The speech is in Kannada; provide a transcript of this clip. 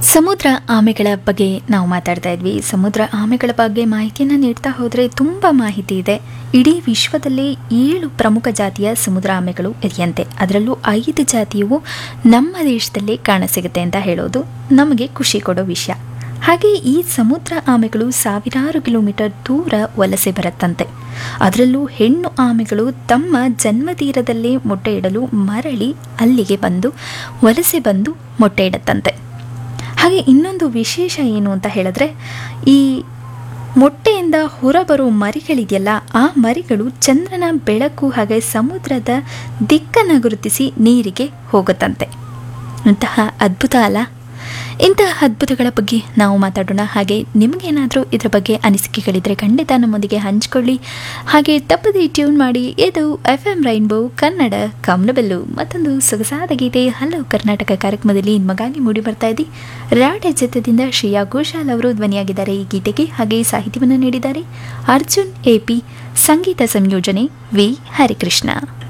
ಸಮುದ್ರ ಆಮೆಗಳ ಬಗ್ಗೆ ನಾವು ಮಾತಾಡ್ತಾ ಇದ್ವಿ ಸಮುದ್ರ ಆಮೆಗಳ ಬಗ್ಗೆ ಮಾಹಿತಿಯನ್ನು ನೀಡ್ತಾ ಹೋದರೆ ತುಂಬ ಮಾಹಿತಿ ಇದೆ ಇಡೀ ವಿಶ್ವದಲ್ಲೇ ಏಳು ಪ್ರಮುಖ ಜಾತಿಯ ಸಮುದ್ರ ಆಮೆಗಳು ಇದೆಯಂತೆ ಅದರಲ್ಲೂ ಐದು ಜಾತಿಯು ನಮ್ಮ ದೇಶದಲ್ಲೇ ಕಾಣಸಿಗುತ್ತೆ ಅಂತ ಹೇಳೋದು ನಮಗೆ ಖುಷಿ ಕೊಡೋ ವಿಷಯ ಹಾಗೆ ಈ ಸಮುದ್ರ ಆಮೆಗಳು ಸಾವಿರಾರು ಕಿಲೋಮೀಟರ್ ದೂರ ವಲಸೆ ಬರುತ್ತಂತೆ ಅದರಲ್ಲೂ ಹೆಣ್ಣು ಆಮೆಗಳು ತಮ್ಮ ಜನ್ಮತೀರದಲ್ಲೇ ಮೊಟ್ಟೆ ಇಡಲು ಮರಳಿ ಅಲ್ಲಿಗೆ ಬಂದು ವಲಸೆ ಬಂದು ಮೊಟ್ಟೆ ಇಡುತ್ತಂತೆ ಹಾಗೆ ಇನ್ನೊಂದು ವಿಶೇಷ ಏನು ಅಂತ ಹೇಳಿದ್ರೆ ಈ ಮೊಟ್ಟೆಯಿಂದ ಹೊರಬರೋ ಮರಿಗಳಿದೆಯಲ್ಲ ಆ ಮರಿಗಳು ಚಂದ್ರನ ಬೆಳಕು ಹಾಗೆ ಸಮುದ್ರದ ದಿಕ್ಕನ್ನು ಗುರುತಿಸಿ ನೀರಿಗೆ ಹೋಗುತ್ತಂತೆ ಇಂತಹ ಅದ್ಭುತ ಅಲ್ಲ ಇಂತಹ ಅದ್ಭುತಗಳ ಬಗ್ಗೆ ನಾವು ಮಾತಾಡೋಣ ಹಾಗೆ ನಿಮಗೇನಾದರೂ ಇದರ ಬಗ್ಗೆ ಅನಿಸಿಕೆಗಳಿದ್ರೆ ಖಂಡಿತ ನಮ್ಮೊಂದಿಗೆ ಹಂಚ್ಕೊಳ್ಳಿ ಹಾಗೆ ತಪ್ಪದೇ ಟ್ಯೂನ್ ಮಾಡಿ ಇದು ಎಫ್ ಎಂ ರೈನ್ಬೋ ಕನ್ನಡ ಕಮಲಬೆಲ್ಲು ಮತ್ತೊಂದು ಸೊಗಸಾದ ಗೀತೆ ಹಲವು ಕರ್ನಾಟಕ ಕಾರ್ಯಕ್ರಮದಲ್ಲಿ ನಿಮಗಾಗಿ ಮೂಡಿ ಬರ್ತಾ ಇದೆ ರಾಢ ಜತದಿಂದ ಶ್ರೇಯಾ ಘೋಷಾಲ್ ಅವರು ಧ್ವನಿಯಾಗಿದ್ದಾರೆ ಈ ಗೀತೆಗೆ ಹಾಗೆ ಸಾಹಿತ್ಯವನ್ನು ನೀಡಿದ್ದಾರೆ ಅರ್ಜುನ್ ಎಪಿ ಸಂಗೀತ ಸಂಯೋಜನೆ ವಿ ಹರಿಕೃಷ್ಣ